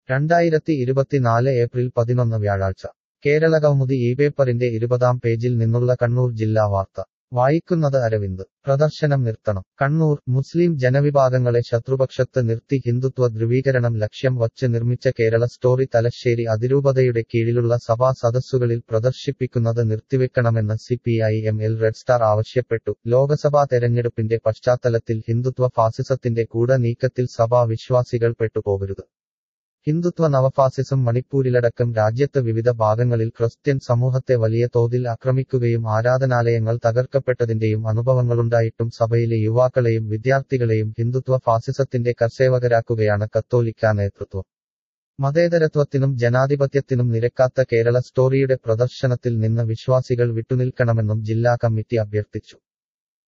രണ്ടായിരത്തി ഇരുപത്തിനാല് ഏപ്രിൽ പതിനൊന്ന് വ്യാഴാഴ്ച കേരള കൗമുദി ഈ പേപ്പറിന്റെ ഇരുപതാം പേജിൽ നിന്നുള്ള കണ്ണൂർ ജില്ലാ വാർത്ത വായിക്കുന്നത് അരവിന്ദ് പ്രദർശനം നിർത്തണം കണ്ണൂർ മുസ്ലിം ജനവിഭാഗങ്ങളെ ശത്രുപക്ഷത്ത് നിർത്തി ഹിന്ദുത്വ ധ്രുവീകരണം ലക്ഷ്യം വച്ച് നിർമ്മിച്ച കേരള സ്റ്റോറി തലശ്ശേരി അതിരൂപതയുടെ കീഴിലുള്ള സഭാ സദസ്സുകളിൽ പ്രദർശിപ്പിക്കുന്നത് നിർത്തിവെക്കണമെന്ന് C P I M L red star ആവശ്യപ്പെട്ടു ലോക്സഭാ തെരഞ്ഞെടുപ്പിന്റെ പശ്ചാത്തലത്തിൽ ഹിന്ദുത്വ ഫാസിസത്തിന്റെ കൂട നീക്കത്തിൽ സഭാ വിശ്വാസികൾ പെട്ടുപോകരുത് ഹിന്ദുത്വ നവഫാസിസം മണിപ്പൂരിലടക്കം രാജ്യത്ത് വിവിധ ഭാഗങ്ങളിൽ ക്രിസ്ത്യൻ സമൂഹത്തെ വലിയ തോതിൽ ആക്രമിക്കുകയും ആരാധനാലയങ്ങൾ തകർക്കപ്പെട്ടതിന്റെയും അനുഭവങ്ങളുണ്ടായിട്ടും സഭയിലെ യുവാക്കളെയും വിദ്യാർത്ഥികളെയും ഹിന്ദുത്വ ഫാസിസത്തിന്റെ കർസേവകരാക്കുകയാണ് കത്തോലിക്ക നേതൃത്വം മതേതരത്വത്തിനും ജനാധിപത്യത്തിനും നിരക്കാത്ത കേരള സ്റ്റോറിയുടെ പ്രദർശനത്തിൽ നിന്ന് വിശ്വാസികൾ വിട്ടുനിൽക്കണമെന്നും ജില്ലാ കമ്മിറ്റി അഭ്യർത്ഥിച്ചു